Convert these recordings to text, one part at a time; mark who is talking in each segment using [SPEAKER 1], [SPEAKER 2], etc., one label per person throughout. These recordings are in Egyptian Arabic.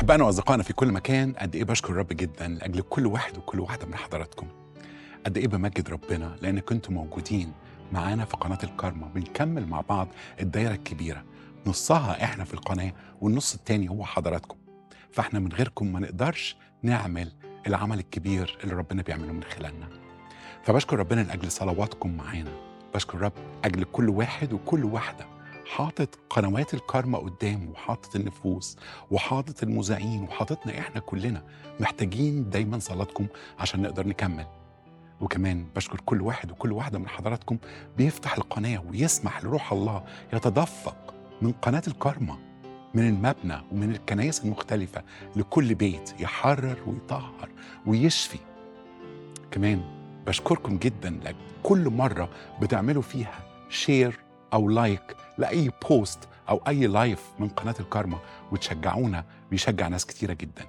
[SPEAKER 1] أحبائنا وأصدقائنا في كل مكان قد إيه بشكر الرب جدا لأجل كل واحد وكل واحدة من حضراتكم قد إيه بمجد ربنا لأن كنتم موجودين معانا في قناة الكارما بنكمل مع بعض الدايرة الكبيرة نصها إحنا في القناة والنص التاني هو حضراتكم فإحنا من غيركم ما نقدرش نعمل العمل الكبير اللي ربنا بيعمله من خلالنا فبشكر ربنا لأجل صلواتكم معانا بشكر رب أجل كل واحد وكل واحدة حاطط قنوات الكارما قدامه وحاطط النفوس وحاطط المذيعين وحاططنا احنا كلنا محتاجين دايما صلاتكم عشان نقدر نكمل وكمان بشكر كل واحد وكل واحدة من حضراتكم بيفتح القناة ويسمح لروح الله يتدفق من قناة الكارما من المبنى ومن الكنائس المختلفة لكل بيت يحرر ويطهر ويشفي كمان بشكركم جدا لك كل مرة بتعملوا فيها شير أو لايك لأي بوست أو أي لايف من قناة الكارما وتشجعونا بيشجع ناس كتيرة جدا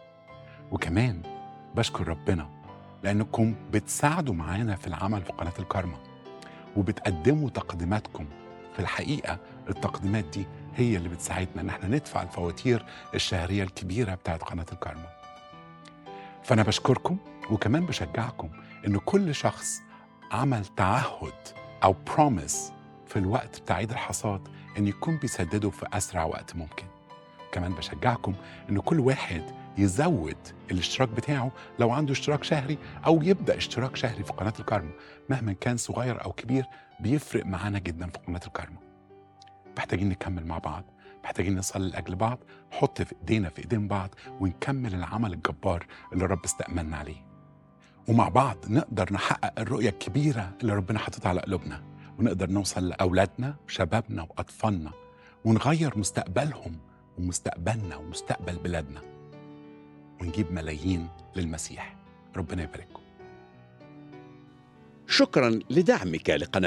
[SPEAKER 1] وكمان بشكر ربنا لأنكم بتساعدوا معانا في العمل في قناة الكارما وبتقدموا تقديماتكم في الحقيقة التقديمات دي هي اللي بتساعدنا ان احنا ندفع الفواتير الشهرية الكبيرة بتاعت قناة الكارما فأنا بشكركم وكمان بشجعكم إن كل شخص عمل تعهد أو بروميس في الوقت بتاع عيد الحصاد إن يكون بيسدده في أسرع وقت ممكن كمان بشجعكم إن كل واحد يزود الاشتراك بتاعه لو عنده اشتراك شهري أو يبدأ اشتراك شهري في قناة الكارما مهما كان صغير أو كبير بيفرق معانا جدا في قناة الكارما محتاجين نكمل مع بعض محتاجين نصلي لأجل بعض نحط في إيدينا في إيدين بعض ونكمل العمل الجبار اللي الرب استأمنا عليه ومع بعض نقدر نحقق الرؤية الكبيرة اللي ربنا حاططها على قلوبنا ونقدر نوصل لأولادنا وشبابنا وأطفالنا ونغير مستقبلهم ومستقبلنا ومستقبل بلادنا ونجيب ملايين للمسيح ربنا يبارككم
[SPEAKER 2] شكرا لدعمك لقناة